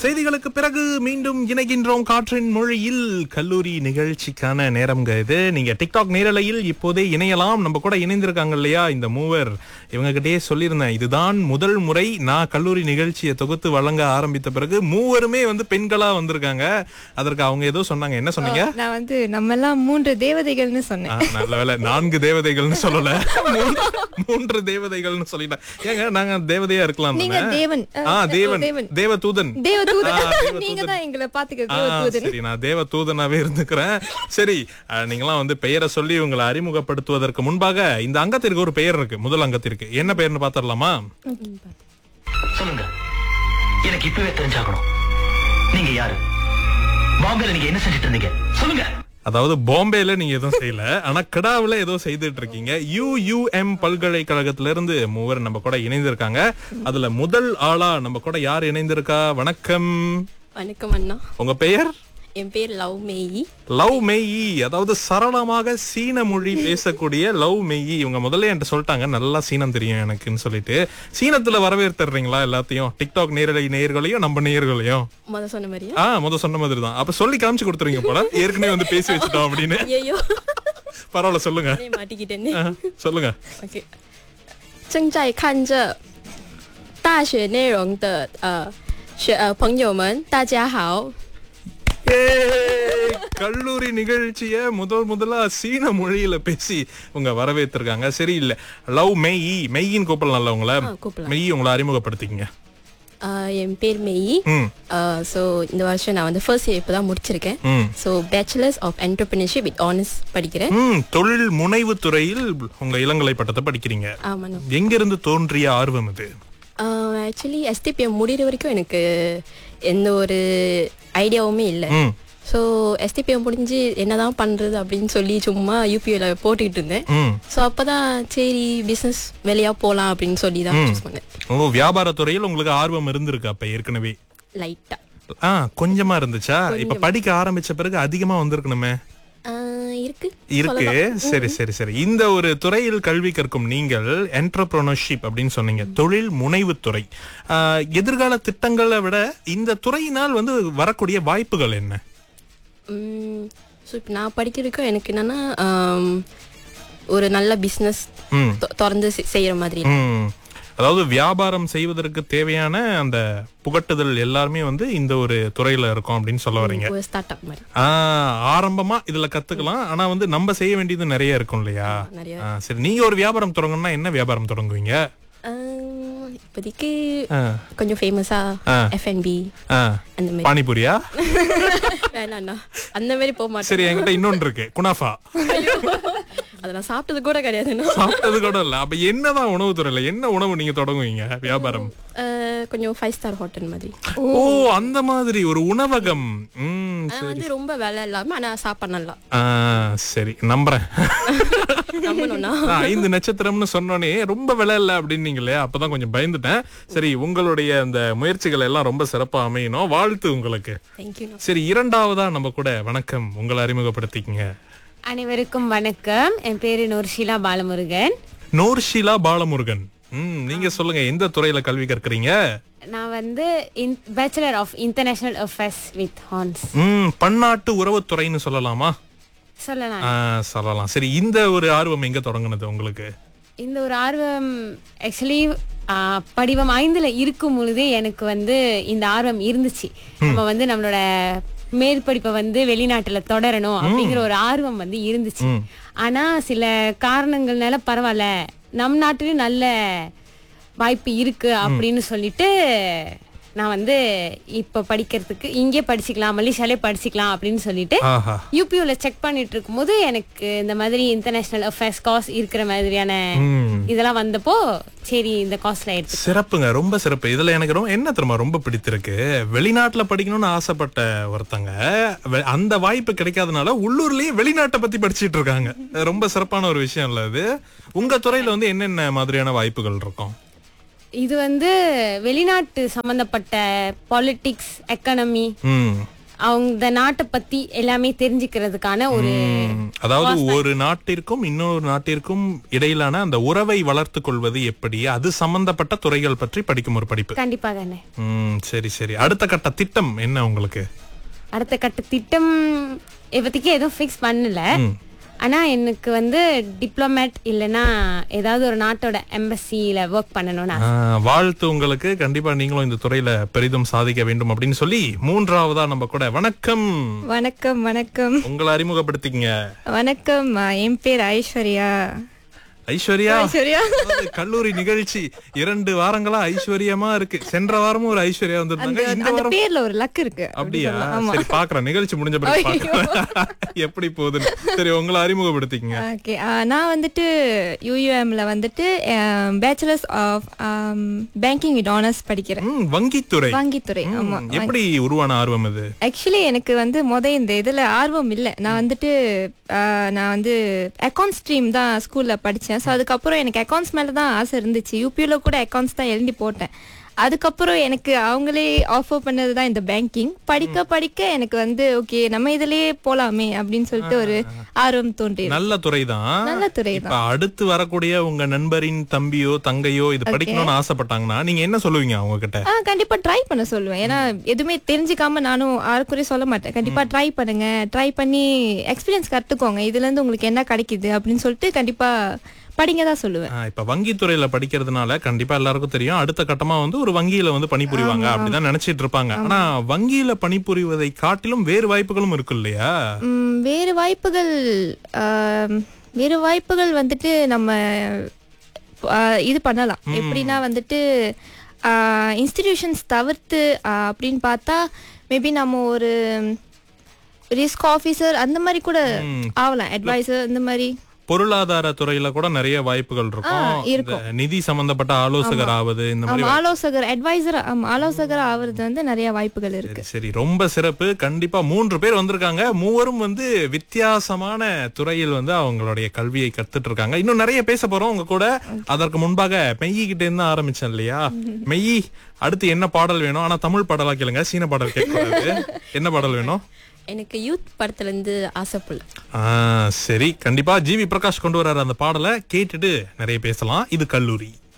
செய்திகளுக்கு பிறகு மீண்டும் இணைகின்றோம் காற்றின் மொழியில் கல்லூரி நிகழ்ச்சிக்கான நேரம்ங்க இது நீங்க டிக்டாக் நேரலையில் இப்போதே இணையலாம் நம்ம கூட இணைந்திருக்காங்க இல்லையா இந்த மூவர் இவங்க கிட்டயே சொல்லியிருந்தேன் இதுதான் முதல் முறை நான் கல்லூரி நிகழ்ச்சியை தொகுத்து வழங்க ஆரம்பித்த பிறகு மூவருமே வந்து பெண்களா வந்திருக்காங்க அதற்கு அவங்க ஏதோ சொன்னாங்க என்ன சொன்னீங்க நான் வந்து நம்ம எல்லாம் மூன்று தேவதைகள்னு சொன்னேன் ஆ, நல்ல வேளை நான்கு தேவதைகள்னு சொல்லல மூன்று- மூன்று தேவதைகள்னு சொல்லிட்டேன் ஏங்க நாங்க தேவதையா இருக்கலாம் நீங்க தானே? தேவன். ஆ அஹ், தேவன் தேவன். தேவதூதன் தேவதூதன் ஆ, தேவதூதன். நீங்க தான் எங்களை பாத்துக்க ஆ, தேவதூதன் சரி நான் தேவ தூதனாவே இருந்துக்கிறேன் சரி அஹ், நீங்களாம் வந்து பெயரை சொல்லி உங்களை அறிமுகப்படுத்துவதற்கு முன்பாக இந்த அங்கத்திற்கு ஒரு பெயர் இருக்கு முதல் அங்கத்திற்கு என்ன பெயர்னு பாத்திரலாமா சொல்லுங்க எனக்கு இப்பவே தெரிஞ்சாகணும் நீங்க யாரு பாம்பேல நீங்க என்ன செஞ்சுட்டு இருந்தீங்க சொல்லுங்க அதாவது பாம்பேல நீங்க எதுவும் செய்யல ஆனா கிடாவுல ஏதோ செய்துட்டு இருக்கீங்க யூயூஎம் பல்கலைக்கழகத்துல இருந்து மூவர் நம்ம கூட இணைந்திருக்காங்க அதுல முதல் ஆளா நம்ம கூட யார் இணைந்திருக்கா வணக்கம் வணக்கம் அண்ணா உங்க பெயர் என் பேர் லவ் மேயி லவ் மெய்யி அதாவது சரளமாக சீன மொழி பேசக்கூடிய லவ் மெய்யி இவங்க முதல்ல என்கிட்ட சொல்லிட்டாங்க நல்லா சீனம் தெரியும் எனக்குன்னு சொல்லிட்டு சீனத்துல வரவேற்றுறீங்களா எல்லாத்தையும் டிக்டாக் நேரலை நேயர்களையும் நம்ம நேயர்களையும் முத சொன்ன மாதிரியா ஆ முத சொன்ன மாதிரி தான் அப்ப சொல்லி காமிச்சு கொடுத்துருங்க போல ஏற்கனவே வந்து பேசி வச்சுட்டோம் அப்படின்னு ஐயோ பரவாயில்ல சொல்லுங்க மாட்டிக்கிட்டேன்னு ஆ, சொல்லுங்க OK，正在看着大学内容的呃学呃朋友们，大家好。 ஏய், கல்லூரி நிகழ்ச்சிய முதல் முதலா சீன மொழியில பேசி உங்க வரவேற்றிருக்காங்க சரி இல்ல லவ் மெய்யி மெய்யின்னு கூப்பிடலாம்ல உங்களை ஆ, கூப்பிடலாம். மெய்யி உங்களை அறிமுகப்படுத்திக்கங்க 呃என் பேர் மெய்யி ம் ஸோ இந்த வருஷம் நான் வந்து ஃபர்ஸ்ட் இயர் இப்போ தான் முடிச்சிருக்கேன் ம் so bachelors of entrepreneurship with honours படிக்கிறேன் ம் தொழில் முனைவு துறையில் உங்க இளங்கலை பட்டத்தை படிக்கிறீங்க ஆமாண்ணா எங்கிருந்து தோன்றிய ஆர்வம் இது ஆக்சுவலி எஸ்டிபிஎம் முடிகிற வரைக்கும் எனக்கு எந்த ஒரு ஐடியாவுமே இல்லை ம் ஸோ எஸ்டிபிஎம் முடிஞ்சு என்னதான் பண்றது அப்படின்னு சொல்லி சும்மா யூபிஐல போட்டுக்கிட்டு இருந்தேன் ம் ஸோ அப்பதான் சரி பிஸ்னஸ் வெளியா போகலாம் அப்படின்னு சொல்லி தான் சூஸ் பண்ணேன் ஓ வியாபார துறையில் உங்களுக்கு ஆர்வம் இருந்திருக்கு அப்ப ஏற்கனவே லைட்டா ஆ கொஞ்சமா இருந்துச்சா இப்ப படிக்க ஆரம்பிச்ச பிறகு அதிகமா வந்திருக்கணுமே இருக்கு இருக்கு சரி சரி சரி இந்த ஒரு துறையில் கல்வி கற்கும் நீங்கள் என்டர்பிரனர்ஷிப் அப்படின்னு சொன்னீங்க தொழில் முனைவு துறை ஆ, எதிர்கால திட்டங்களை விட இந்த துறையினால் வந்து வரக்கூடிய வாய்ப்புகள் என்ன ஸோ இப்போ நான் படிக்கிறதுக்கு எனக்கு என்னன்னா ஆம், ஒரு நல்ல பிஸ்னஸ் ம் திறந்து செ- செய்யற மாதிரி ம். அதாவது வியாபாரம் செய்வதற்கு தேவையான அந்த புகட்டுதல் எல்லாருமே வந்து இந்த ஒரு துறையில இருக்கும் அப்படின்னு சொல்ல வரீங்க ஒரு ஸ்டார்ட் அப் மாதிரி ஆ, ஆரம்பமா இதுல கத்துக்கலாம் ஆனா வந்து நம்ம செய்ய வேண்டியது நிறைய இருக்கும் இல்லையா நிறைய. ஆ, சரி நீங்க ஒரு வியாபாரம் தொடங்கணும்னா என்ன வியாபாரம் தொடங்குவீங்க ஆம், இப்போதைக்கு ஆ, கொஞ்சம் ஃபேமஸா ஆ. எஃப்என்பி ஆ. அந்த மாதிரி பானிபூரியா வேணாண்ணா அந்த மாதிரி போக மாட்டேன் சரி என்கிட்ட இன்னொன்னு இருக்கு குனாஃபா அதை நான் சாப்பிட்டது கூட கிடையாதுண்ணா சாப்பிட்டது கூட இல்ல அப்ப என்னதான் உணவு துறையில என்ன உணவு நீங்க தொடங்குவீங்க வியாபாரம் அஹ், கொஞ்சம் ஃபைவ் ஸ்டார் ஹோட்டல் மாதிரி ஓ அந்த மாதிரி ஒரு உணவகம் ம் ஆனா வந்து ரொம்ப விலை இல்லாம ஆனா சாப்பாடு நல்லா ஆ, சரி நம்புறேன் நம்பணும்னா ஆ, ஐந்து நட்சத்திரம்னு சொன்னோனே ரொம்ப விலை இல்ல அப்படின்னீங்களே அப்பதான் கொஞ்சம் பயந்துட்டேன் சரி உங்களுடைய அந்த முயற்சிகள் எல்லாம் ரொம்ப சிறப்பா அமையணும் வாழ்த்து உங்களுக்கு தேங்க்யூ சரி இரண்டாவதா நம்ம கூட வணக்கம் உங்களை அறிமுகப்படுத்திக்கங்க அனைவருக்கும் வணக்கம் என் பேரு நூர்ஷிலா பாலமுருகன் நோர்ஷிலா பாலமுருகன் ம் நீங்க சொல்லுங்க எந்த துறையில கல்வி கற்கறீங்க நான் வந்து bachelor of international affairs with ஹார்ன்ஸ் ம் பன்னாட்டு உறவுத்துறைன்னு சொல்லலாமா சொல்லலாம் ஆ, சொல்லலாம் சரி இந்த ஒரு ஆர்வம் எங்க தொடங்குனது உங்களுக்கு இந்த ஒரு ஆர்வம் ஆக்சுவலி படிவம் ஐந்துல இருக்கும் பொழுதே எனக்கு வந்து இந்த ஆர்வம் இருந்துச்சு நம்ம வந்து நம்மளோட மேல் படிப்பை வந்து வெளிநாட்டுல தொடரணும் அப்படிங்கிற ஒரு ஆர்வம் வந்து இருந்துச்சு ஆனா சில காரணங்கள்னால பரவாயில்ல நம் நாட்டிலும் நல்ல வாய்ப்பு இருக்கு அப்படின்னு சொல்லிட்டு நான் வந்து இப்ப படிக்கிறதுக்கு இங்கே படிச்சுக்கலாம் மலேசியாலே படிச்சுக்கலாம் அப்படின்னு சொல்லிட்டு ஆஹா யூபியூல செக் பண்ணிட்டு இருக்கும்போது எனக்கு இந்த மாதிரி இன்டர்நேஷனல் அஃபேர்ஸ் காஸ் இருக்கிற மாதிரியான ம். இதெல்லாம் வந்தப்போ சரி இந்த காஸ்ட்ல எடுத்து சிறப்புங்க ரொம்ப சிறப்பு இதுல எனக்கு ரொம்ப என்ன தெரியுமா ரொம்ப பிடித்திருக்கு வெளிநாட்டுல படிக்கணும்னு ஆசைப்பட்ட ஒருத்தங்க வெ- அந்த வாய்ப்பு கிடைக்காதனால உள்ளூர்லயே வெளிநாட்டை பத்தி படிச்சிட்டு இருக்காங்க ரொம்ப சிறப்பான ஒரு விஷயம் இல்ல அது உங்க துறையில வந்து என்னென்ன மாதிரியான வாய்ப்புகள் இருக்கும் இது வந்து வெளிநாட்டு சம்பந்தப்பட்ட பாலிடிக்ஸ் எக்கனமி ம் அவங்க நாட்டை பத்தி எல்லாமே தெரிஞ்சுக்கிறதுக்கான ஒரு ம், அதாவது ஒரு நாட்டிற்கும் இன்னொரு நாட்டிற்கும் இடையிலான அந்த உறவை வளர்த்துக் கொள்வது எப்படி அது சம்பந்தப்பட்ட துறைகள் பற்றி படிக்கும் ஒரு படிப்பு கண்டிப்பாக அண்ணே. ம் சரி சரி அடுத்த கட்ட திட்டம் என்ன உங்களுக்கு அடுத்த கட்ட திட்டம் இப்போதைக்கு எதுவும் ஃபிக்ஸ் பண்ணல ஆனா எனக்கு வந்து டிப்ளமேட் இல்லைன்னா ஏதாவது ஒரு நாட்டோட எம்பசியில ஒர்க் பண்ணணும்னு ஆசை. ஆ, வாழ்த்து உங்களுக்கு கண்டிப்பா நீங்களும் இந்த துறையில பெரிதும் சாதிக்க வேண்டும் அப்படின்னு சொல்லி மூன்றாவதா நம்ம கூட வணக்கம் வணக்கம் வணக்கம் உங்களை அறிமுகப்படுத்திக்கங்க வணக்கம் ஆ, என் பேர் ஐஸ்வர்யா ஐஸ்வர்யா ஐஸ்வர்யா அதாவது கல்லூரி நிகழ்ச்சி இரண்டு வாரங்களா ஐஸ்வர்யமா இருக்கு சென்ற வாரமும் ஒரு ஐஸ்வர்யா அந்த வந்திருந்தாங்க இந்த அந்த வாரம் பேர்ல ஒரு லக் இருக்கு அப்படி அப்படியா சொல்லலாம். ஆமா சரி பாக்குறேன் நிகழ்ச்சி முடிஞ்ச பிறகு பாக்குறேன் எப்படி போகுதுன்னு சரி உங்களை அறிமுகப்படுத்திக்கங்க ஓகே நான் வந்துட்டு யூயூஎம்ல வந்துட்டு bachelors of banking with honours படிக்கிறேன் ம், வங்கித்துறை வங்கித்துறை ஆமா ம், எப்படி உருவான ஆர்வம் இது ஆக்சுவலி எனக்கு வந்து முத இந்த இதுல ஆர்வம் இல்லை நான் வந்துட்டு ஆஹ், நான் வந்து அக்கௌண்ட் ஸ்ட்ரீம் தான் ஸ்கூல்ல படிச்சேன் ஸோ அதுக்கப்புறம் எனக்கு அக்கௌண்ட்ஸ் மேல தான் ஆசை இருந்துச்சு யூபியூல கூட அக்கௌண்ட்ஸ் தான் எழுதி போட்டேன் அதுக்கப்புறம் எனக்கு அவங்களே ஆஃபர் பண்ணது தான் இந்த பேங்கிங் படிக்க படிக்க எனக்கு வந்து ஓகே நம்ம இதுலயே போலாமே அப்படின்னு சொல்லிட்டு ஒரு ஆர்வம் தோன்றி நல்ல துறை தான் நல்ல துறை இப்ப அடுத்து வரக்கூடிய உங்க நண்பரின் தம்பியோ தங்கையோ இது படிக்கணும்னு ஆசைப்பட்டாங்கன்னா நீங்க என்ன சொல்லுவீங்க அவங்க கிட்ட ஆ கண்டிப்பா ட்ரை பண்ண சொல்லுவேன் ஏன்னா எதுவுமே தெரிஞ்சுக்காம நானும் யாருக்குறையும் சொல்ல மாட்டேன் கண்டிப்பா ட்ரை பண்ணுங்க ட்ரை பண்ணி எக்ஸ்பீரியன்ஸ் கத்துக்கோங்க இதுல இருந்து உங்களுக்கு என்ன கிடைக்குது அப்படின்னு சொல்லிட்டு கண்டிப்பா படிங்க தான் சொல்லுவேன் ஆ, இப்ப வங்கித்துறையில படிக்கிறதுனால கண்டிப்பா எல்லாருக்கும் தெரியும் அடுத்த கட்டமா வந்து ஒரு வங்கியில வந்து பணிபுரிவாங்க அப்படிதான் நினைச்சிட்டு இருப்பாங்க ஆனா வங்கியில பணிபுரிவதை காட்டிலும் வேறு வாய்ப்புகளும் இருக்கு இல்லையா ம், வேறு வாய்ப்புகள் ஆம், வேறு வாய்ப்புகள் வந்துட்டு நம்ம ஆ, இது பண்ணலாம் எப்படின்னா வந்துட்டு இன்ஸ்டிடியூஷன்ஸ் தவிர்த்து ஆ, அப்படின்னு பார்த்தா மேபி நம்ம ஒரு ரிஸ்க் ஆஃபீஸர் அந்த மாதிரி கூட ஆகலாம் அட்வைசர் இந்த மாதிரி பொருளாதார துறையில கூட நிறைய வாய்ப்புகள் இருக்கும் இருக்கும். இந்த நிதி சம்பந்தப்பட்ட ஆலோசகர் ஆவது இந்த மாதிரி ஆமா ஆலோசகர் அட்வைசர் ஆமா ஆலோசகர் ஆவறது வந்து நிறைய வாய்ப்புகள் இருக்கு சரி, சரி ரொம்ப சிறப்பு கண்டிப்பா மூன்று பேர் வந்திருக்காங்க மூவரும் வந்து வித்தியாசமான துறையில் வந்து அவங்களுடைய கல்வியை கத்துட்டு இருக்காங்க இன்னும் நிறைய பேச போறோம் உங்க கூட அதற்கு முன்பாக மெய்யி கிட்ட இருந்து ஆரம்பிச்சேன் இல்லையா மெய்யி அடுத்து என்ன பாடல் வேணும் ஆனா தமிழ் பாடலா கேளுங்க சீன பாடல் கேட்கக்கூடாது என்ன பாடல் வேணும் எனக்கு யூத் படத்துல இருந்து ஆசைப்புள்ள ஆ சரி கண்டிப்பா ஜிவி பிரகாஷ் கொண்டு வர்றாரு அந்த பாடலை கேட்டுட்டு நிறைய பேசலாம் இது கல்லூரி